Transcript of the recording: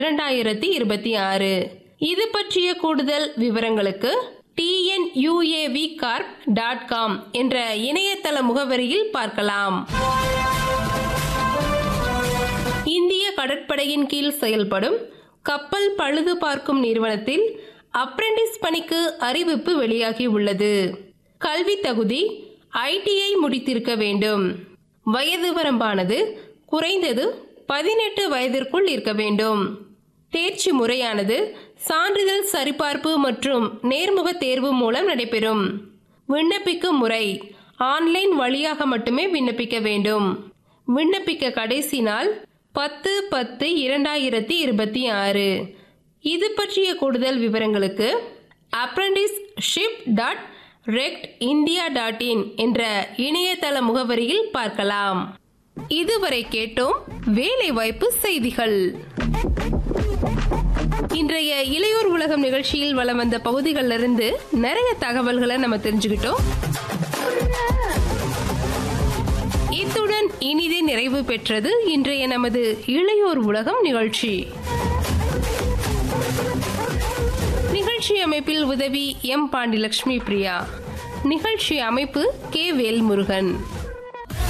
இரண்டாயிரத்தி இருபத்தி ஆறு இது பற்றிய கூடுதல் விவரங்களுக்கு டிஎன்யூஏவி கார்ப் டாட் காம் என்ற இணையதள முகவரியில் பார்க்கலாம் இந்திய கடற்படையின் கீழ் செயல்படும் கப்பல் பழுது பார்க்கும் நிறுவனத்தில் அப்ரெண்டிஸ் பணிக்கு அறிவிப்பு வெளியாகி உள்ளது கல்வி தகுதி ஐடிஐ முடித்திருக்க வேண்டும் வயது வரம்பானது குறைந்தது பதினெட்டு வயதிற்குள் இருக்க வேண்டும் தேர்ச்சி முறையானது சான்றிதழ் சரிபார்ப்பு மற்றும் நேர்முக தேர்வு மூலம் நடைபெறும் விண்ணப்பிக்கும் முறை ஆன்லைன் வழியாக மட்டுமே விண்ணப்பிக்க வேண்டும் விண்ணப்பிக்க கடைசி நாள் பத்து பத்து இரண்டாயிரத்தி இருபத்தி ஆறு இது பற்றிய கூடுதல் விவரங்களுக்கு apprenticeship dot rect India dot in என்ற இணையதள முகவரியில் பார்க்கலாம் இதுவரை கேட்டோம் வேலைவாய்ப்பு செய்திகள் இன்றைய இளையோர் உலகம் நிகழ்ச்சியில் வலம் வந்த பகுதிகளில் இருந்து நிறைய தகவல்களை நம்ம தெரிஞ்சுக்கிட்டோம் இத்துடன் இனிதே நிறைவு பெற்றது இன்றைய நமது இளையோர் உலகம் நிகழ்ச்சி நிகழ்ச்சி அமைப்பில் உதவி எம் பாண்டிலட்சுமி பிரியா நிகழ்ச்சி அமைப்பு கே வேல்முருகன்